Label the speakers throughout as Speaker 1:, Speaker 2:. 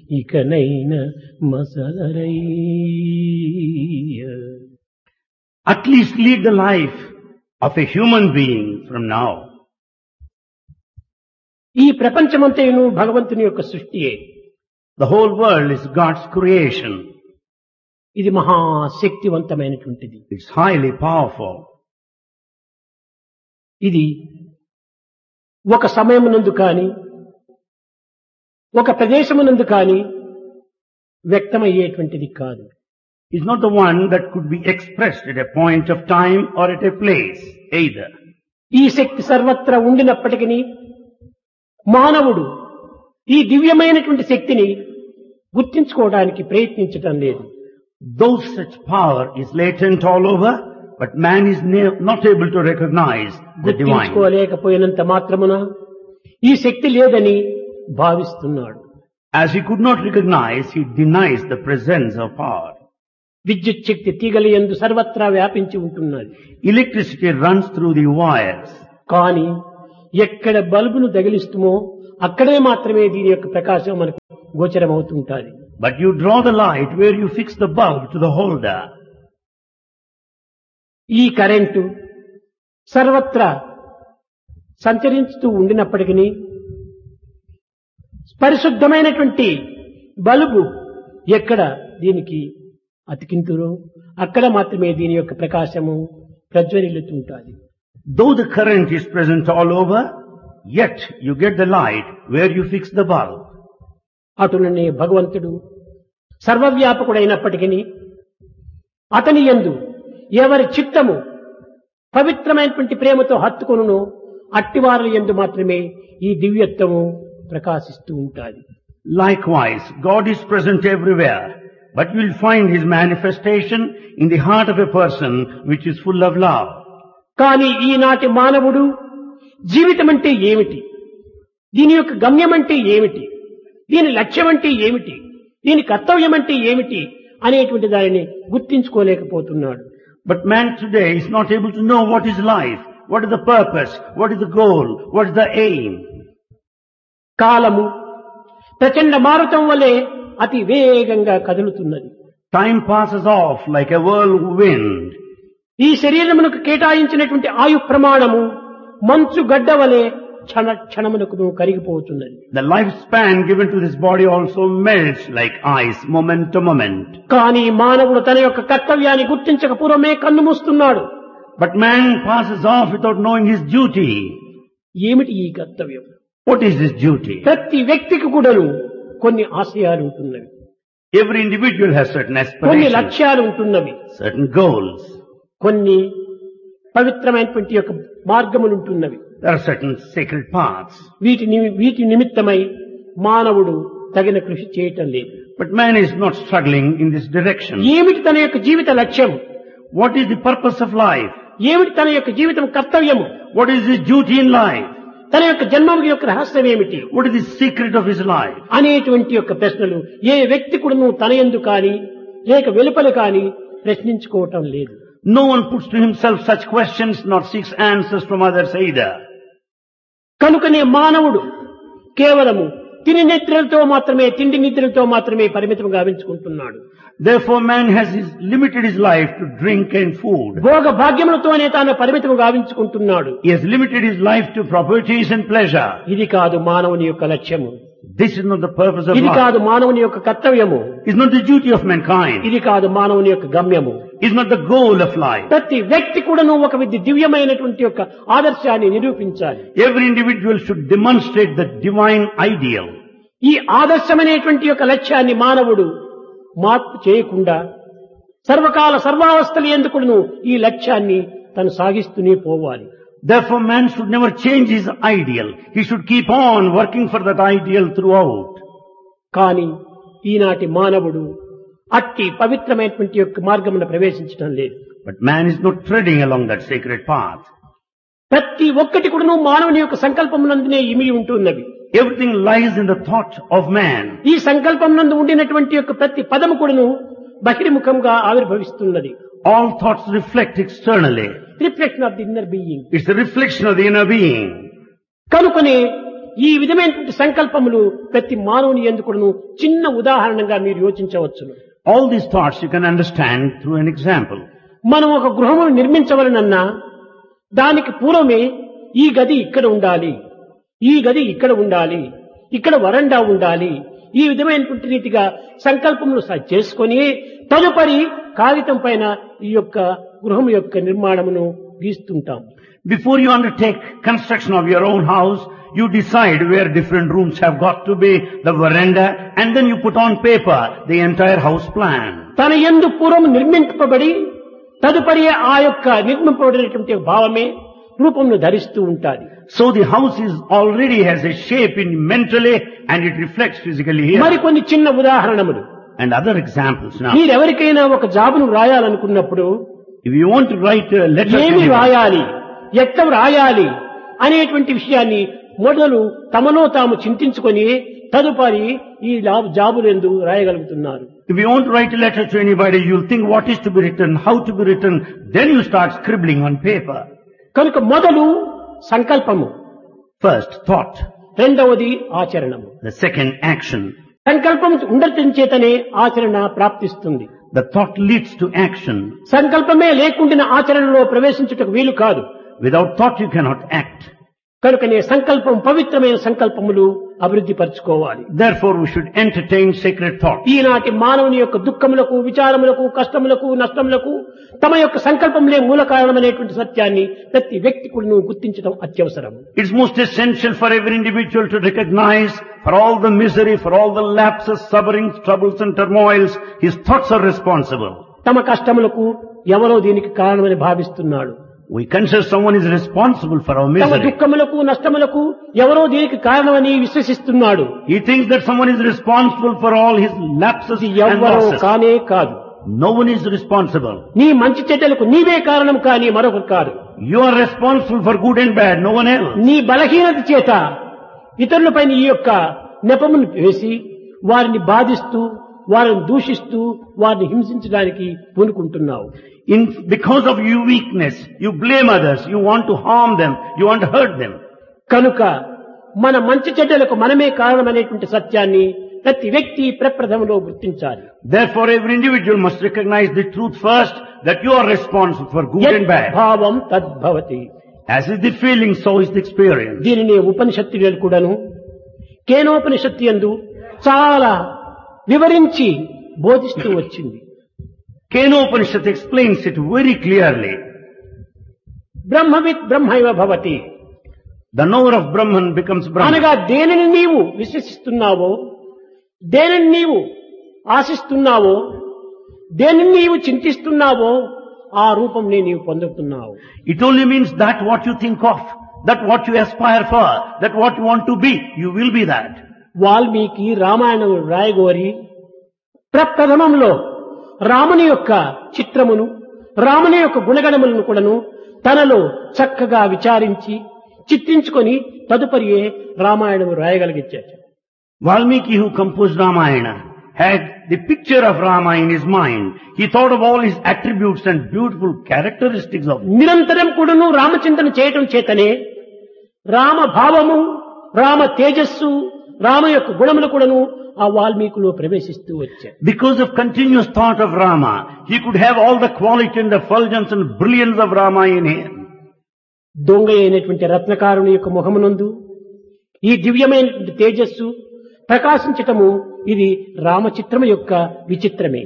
Speaker 1: ఇకనైన మసలరయ్య
Speaker 2: At least lead the life of a human being from now.
Speaker 1: ఈ ప్రపంచమంతేను భగవంతుని యొక్క సృష్టియే
Speaker 2: The whole world is God's creation.
Speaker 1: ఇది మహాశక్తివంతమైనటువంటిది
Speaker 2: It's highly powerful.
Speaker 1: ఇది ఒక సమయమునందు కాని ఒక ప్రదేశమునందు కాని వ్యక్తమయ్యేటువంటిది కాదు
Speaker 2: It's not the one that could be expressed at a point of time or at a place either.
Speaker 1: ఈ శక్తి సర్వత్రా ఉండినప్పటికీ మానవుడు ఈ దివ్యమైనటువంటి శక్తిని గుర్తించుకోవడానికి ప్రయత్నించటం లేదు
Speaker 2: Though such power is latent all over, but man is ne- not able to recognize the divine.
Speaker 1: గుర్తించుకోలేకపోయినంత మాత్రమున ఈ శక్తి లేదని భావిస్తున్నాడు
Speaker 2: As he could not recognize, he denies the presence of power.
Speaker 1: విద్యుత్ శక్తి తీగలి ఎందు సర్వత్రా వ్యాపించి ఉంటున్నది
Speaker 2: Electricity runs through the wires.
Speaker 1: కానీ ఎక్కడ బల్బును తగిలిస్తుమో అక్కడే మాత్రమే దీని యొక్క ప్రకాశం మనకు గోచరమవుతుంటాది
Speaker 2: But you draw the light where you fix the bulb to the holder.
Speaker 1: ఈ కరెంటు సర్వత్రా సంచరించుతూ ఉండినప్పటికీ పరిశుద్ధమైనటువంటి బలుబు ఎక్కడ దీనికి అతికింతురో అక్కడ మాత్రమే దీని యొక్క ప్రకాశము ప్రజ్వరిల్లుతుంటాది
Speaker 2: Though the current is present all over, yet you get the light where you fix the bulb.
Speaker 1: అటులనే భగవంతుడు సర్వవ్యాపకుడైనప్పటికీ అతని యందు ఎవరి చిత్తము పవిత్రమైనటువంటి ప్రేమతో హత్తుకొనును అట్టివారుల యందు మాత్రమే ఈ దివ్యత్వము ప్రకాశిస్తూ ఉంటాది
Speaker 2: Likewise, God is present everywhere, but you will find His manifestation in the heart of a person which is full of love.
Speaker 1: కానీ ఈనాటి మానవుడు జీవితం అంటే ఏమిటి దీని యొక్క గమ్యం అంటే ఏమిటి దీని లక్ష్యం అంటే ఏమిటి దీని కర్తవ్యం అంటే ఏమిటి అనేటువంటి దానిని గుర్తించుకోలేకపోతున్నాడు
Speaker 2: But man today is not able to know what is life, what is the purpose, what is the goal, what is the aim.
Speaker 1: కాలము ప్రచండ మారుతం వలె అతి వేగంగా కదులుతున్నది
Speaker 2: Time passes off like a whirlwind.
Speaker 1: ఈ శరీరమునకు కేటాయించినటువంటి ఆయు ప్రమాణము మంచు గడ్డ వలె క్షణ క్షణమునకు కరిగిపోతున్నది
Speaker 2: The lifespan given to this body also melts like ice, moment to moment.
Speaker 1: కానీ మానవుడు తన యొక్క కర్తవ్యాన్ని గుర్తించక పూర్వమే కన్ను మూస్తున్నాడు
Speaker 2: But man passes off without knowing his duty.
Speaker 1: ఏమిటి ఈ కర్తవ్యం
Speaker 2: What is this duty?
Speaker 1: ప్రతి వ్యక్తికి కూడాను కొన్ని ఆశయాలు ఉంటున్నవి
Speaker 2: Every individual has certain
Speaker 1: కొన్ని
Speaker 2: aspirations,
Speaker 1: లక్ష్యాలు ఉంటున్నవి
Speaker 2: certain goals.
Speaker 1: కొన్ని పవిత్రమైనటువంటి యొక్క మార్గములు ఉంటున్నవి
Speaker 2: There are certain sacred paths.
Speaker 1: వీటి ని- వీటి నిమిత్తమై మానవుడు తగిన కృషి చేయటం లేదు
Speaker 2: But man is not struggling in this direction.
Speaker 1: ఏమిటి తన యొక్క జీవిత లక్ష్యం
Speaker 2: What is the purpose of life?
Speaker 1: ఏమిటి తన యొక్క జీవితం కర్తవ్యము
Speaker 2: What is his duty in life?
Speaker 1: తన యొక్క జన్మం యొక్క రహస్యం ఏమిటి
Speaker 2: What is the secret of his life?
Speaker 1: అనేటువంటి యొక్క ప్రశ్నలు ఏ వ్యక్తి కూడాను తన ఎందు కాని లేక వెలుపల కాని ప్రశ్నించుకోవటం లేదు
Speaker 2: No one puts to himself such questions, nor seeks answers from others either.
Speaker 1: కనుకనే మానవుడు కేవలము తిని నిద్రలతో మాత్రమే తిండి నిద్రలతో మాత్రమే పరిమితం గావించుకుంటున్నాడు
Speaker 2: Therefore man has his, limited his life to drink and food.
Speaker 1: భోగ భాగ్యములతోనే తాను పరిమితం గావించుకుంటున్నాడు
Speaker 2: He has limited his life to properties and pleasure.
Speaker 1: ఇది కాదు మానవుని యొక్క లక్ష్యము
Speaker 2: This is not the purpose of
Speaker 1: ఇది
Speaker 2: life.
Speaker 1: కాదు మానవుని యొక్క కర్తవ్యము
Speaker 2: It's not the duty of mankind.
Speaker 1: ఇది కాదు మానవుని యొక్క గమ్యము
Speaker 2: It's not the goal of life.
Speaker 1: ప్రతి వ్యక్తి కూడాను ఒక విధి దివ్యమైనటువంటి యొక్క ఆదర్శాన్ని నిరూపించాలి
Speaker 2: Every individual should demonstrate the divine ideal.
Speaker 1: ఈ ఆదర్శమైనటువంటి యొక్క లక్ష్యాన్ని మానవుడు మార్పు చేయకుండా సర్వకాల సర్వావస్థలు ఎందుకును ఈ లక్ష్యాన్ని తను సాగిస్తూనే పోవాలి
Speaker 2: Therefore man should never change his ideal. He should keep on working for that ideal throughout.
Speaker 1: కానీ ఈనాటి మానవుడు అట్టి పవిత్రమైనటువంటి యొక్క మార్గమున ప్రవేశించడం లేదు
Speaker 2: But man is not treading along that sacred path.
Speaker 1: ప్రతి ఒక్కటి కూడాను మానవుని యొక్క సంకల్పమునందునే ఇమిడి ఉంటున్నవి
Speaker 2: Everything lies in the thought of man.
Speaker 1: ఈ సంకల్పం నందు ఉండినటువంటి యొక్క ప్రతి పదము కూడాను బహిర్ముఖంగా ఆవిర్భవిస్తున్నది
Speaker 2: All thoughts reflect externally.
Speaker 1: Reflection of the inner being
Speaker 2: It's the reflection of the inner being.
Speaker 1: కనుకనే ఈ విధమైనటువంటి సంకల్పములు ప్రతి మానవుని ఎందుకును చిన్న ఉదాహరణగా మీరు యోచించవచ్చును
Speaker 2: All these thoughts you can understand through an example.
Speaker 1: మనం ఒక గృహమును నిర్మించవలనన్నా దానికి పూర్వమే ఈ గది ఇక్కడ ఉండాలి ఈ గది ఇక్కడ ఉండాలి ఇక్కడ వరండా ఉండాలి ఈ విధమైనటువంటి రీతిగా సంకల్పములు స- చేసుకొని తదుపరి కాగితం పైన ఈ యొక్క గృహం యొక్క నిర్మాణమును గీస్తుంటాం
Speaker 2: Before you undertake construction of your own house, you decide where different rooms have got to be, the veranda, and then you put on paper the entire house plan.
Speaker 1: తన ఎందు పూర్వం నిర్మింపబడి తదుపరి ఆ యొక్క నిర్మింపబడినటువంటి భావమే రూపంను ధరిస్తూ ఉంటాది
Speaker 2: So the house is already has a shape in mentally and it reflects physically here.
Speaker 1: మరికొన్ని చిన్న ఉదాహరణములు
Speaker 2: And other examples now.
Speaker 1: మీరెవరికైనా ఒక జాబును రాయాలనుకున్నప్పుడు
Speaker 2: If you want to write a letter to
Speaker 1: ఏమి
Speaker 2: anyone,
Speaker 1: రాయాలి ఎట్లా రాయాలి అనేటువంటి విషయాన్ని మొదలు తమలో తాము చింతించుకొని తదుపరి ఈ లా- జాబులందు రాయగలుగుతున్నారు
Speaker 2: if you want to write a letter to anybody, you'll think what is to be written, how to be written, then you start scribbling on paper.
Speaker 1: కనుక మొదలు సంకల్పము
Speaker 2: First, thought.
Speaker 1: రెండవది ఆచరణము
Speaker 2: The second, action.
Speaker 1: సంకల్పం ఉండటం చేతనే ఆచరణ ప్రాప్తిస్తుంది
Speaker 2: The thought leads to action.
Speaker 1: సంకల్పమే లేకుండా ఆచరణలో ప్రవేశించుటకు వీలు కాదు
Speaker 2: Without thought you cannot act.
Speaker 1: కనుకనే సంకల్పం పవిత్రమైన సంకల్పములు అభివృద్ధి పరచుకోవాలి
Speaker 2: Therefore we should entertain sacred thought.
Speaker 1: ఈనాటి మానవుని యొక్క దుఃఖములకు విచారములకు కష్టములకు నష్టములకు తమ యొక్క సంకల్పంలే మూల కారణమనేటువంటి సత్యాన్ని ప్రతి వ్యక్తి కూడా గుర్తించడం అత్యవసరం
Speaker 2: It's most essential for every individual to recognize for all the misery, for all the lapses, sufferings, troubles and turmoils, his thoughts are responsible.
Speaker 1: తమ కష్టములకు ఎవరో దీనికి కారణమని భావిస్తున్నాడు
Speaker 2: We consider someone is responsible for our
Speaker 1: తమ
Speaker 2: misery.
Speaker 1: దుఃఖములకు నష్టములకు ఎవరో దీనికి కారణమని విశ్వసిస్తున్నాడు
Speaker 2: He thinks that someone is responsible for all his lapses
Speaker 1: ఇది
Speaker 2: and
Speaker 1: ఎవ్వరో
Speaker 2: losses.
Speaker 1: కానే కాదు
Speaker 2: No one is responsible.
Speaker 1: నీ మంచి చెడ్డలకు నీవే కారణం కానీ మరొకరు కాదు
Speaker 2: You are responsible for good and bad, no one else.
Speaker 1: నీ బలహీనత చేత ఇతరులపైన ఈ యొక్క నెపమును వేసి వారిని బాధిస్తూ వారిని దూషిస్తూ వారిని హింసించడానికి పూనుకుంటున్నావు
Speaker 2: In, because of your weakness, you blame others, you want to harm them, you want to hurt them.
Speaker 1: కనుక మన మంచి చెడ్డలకు మనమే కారణమనేటువంటి సత్యాన్ని ప్రతి వ్యక్తి ప్రప్రథమలో గుర్తించాలి
Speaker 2: Therefore every individual must recognize the truth first, that you are responsible for good and bad.
Speaker 1: భావం తద్భవతి
Speaker 2: As is the feeling, so is the experience.
Speaker 1: దీనిని ఉపనిషత్తులు కూడాను కేనోపనిషత్తు యందు చాలా వివరించి బోధిస్తూ వచ్చింది
Speaker 2: Keno Upanishad explains it very clearly.
Speaker 1: బ్రహ్మవిత్ బ్రహ్మైవ భవతి
Speaker 2: The knower of Brahman becomes Brahman.
Speaker 1: అనగా దేనిని నీవు విశ్వసిస్తున్నావో దేనిని నీవు ఆశిస్తున్నావో దేనిని నీవు చింతిస్తున్నావో ఆ రూపంని నీవు పొందుతున్నావు
Speaker 2: It only means that what you think of, that what you aspire for, that what you want to be, you will be that.
Speaker 1: Valmiki Ramayanam రాయగోరి ప్రప్రథమంలో రాముని యొక్క చిత్రమును రాముని యొక్క గుణగణములను కూడాను తనలో చక్కగా విచారించి చిత్రించుకొని తదుపరియే రామాయణము రాయగలిగించాడు
Speaker 2: Valmiki who composed Ramayana had the picture of Rama in his mind. He thought of all his attributes and beautiful characteristics of him.
Speaker 1: నిరంతరం కూడాను రామచింతన చేయటం చేతనే రామ భావము రామ తేజస్సు రామ యొక్క గుణములు కూడాను ఆ వాల్మీకులో ప్రవేశిస్తూ వచ్చాయి
Speaker 2: Because of continuous thought of Rama, he could have all the quality and effulgence and brilliance of Rama in him.
Speaker 1: దొంగ అయినటువంటి రత్నకారుని యొక్క ముఖమునందు ఈ దివ్యమైనటువంటి తేజస్సు ప్రకాశించటము ఇది రామచిత్రము యొక్క విచిత్రమే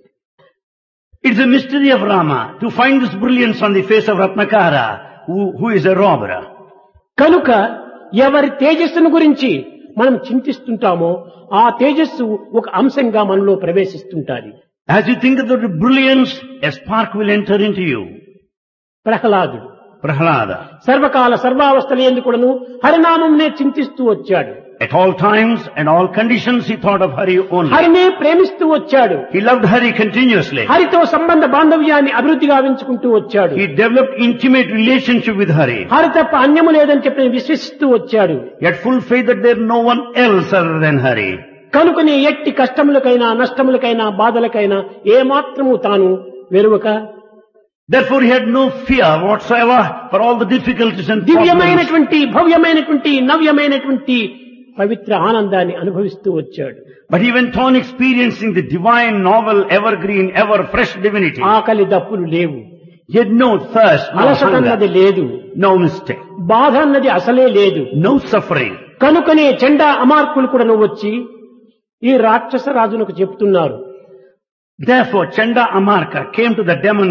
Speaker 2: It's a mystery of Rama to find this brilliance on the face of Ratnakara, who, who is a robber.
Speaker 1: కనుక ఎవరి తేజస్సును గురించి మనం చింతిస్తుంటామో ఆ తేజస్సు ఒక అంశంగా మనలో ప్రవేశిస్తుంటాది
Speaker 2: As you think of the brilliance, a spark will enter into you.
Speaker 1: ప్రహ్లాదుడు
Speaker 2: Prahlada.
Speaker 1: సర్వకాల సర్వావస్థల ఎందుకును హరినామంనే చింతిస్తూ వచ్చాడు
Speaker 2: At all times and all conditions he thought of Hari only.
Speaker 1: హరినే ప్రేమిస్తూ వచ్చాడు
Speaker 2: He loved Hari continuously.
Speaker 1: హరితో సంబంధ బాంధవ్యాన్ని అభివృద్ధి గావించుకుంటూ వచ్చాడు
Speaker 2: He developed intimate relationship with Hari.
Speaker 1: Hari తప్ప అన్యము లేదని చెప్పి విశ్వసిస్తూ వచ్చాడు
Speaker 2: He had full faith that there is no one else other than Hari.
Speaker 1: కనుకనే ఎట్టి కష్టములకైనా నష్టములకైనా బాధలకైనా ఏమాత్రము తాను వెరువక
Speaker 2: Therefore he had no fear whatsoever for all the difficulties and problems.
Speaker 1: దివ్యమైనటువంటి భవ్యమైనటువంటి నవ్యమైనటువంటి పవిత్ర ఆనందాన్ని అనుభవిస్తూ వచ్చాడు
Speaker 2: But he went on experiencing the divine, novel, evergreen, ever fresh divinity.
Speaker 1: ఆకలి దప్పులు లేవు
Speaker 2: He had no thirst, no
Speaker 1: అలసట అన్నది
Speaker 2: hunger,
Speaker 1: లేదు
Speaker 2: no mistake,
Speaker 1: బాధ అన్నది అసలే లేదు
Speaker 2: no suffering.
Speaker 1: కనుకనే చెండా అమార్కులు కూడా నువ్వు వచ్చి ఈ రాక్షస రాజునకు చెప్తున్నారు
Speaker 2: Therefore Chanda Amarka came to the demon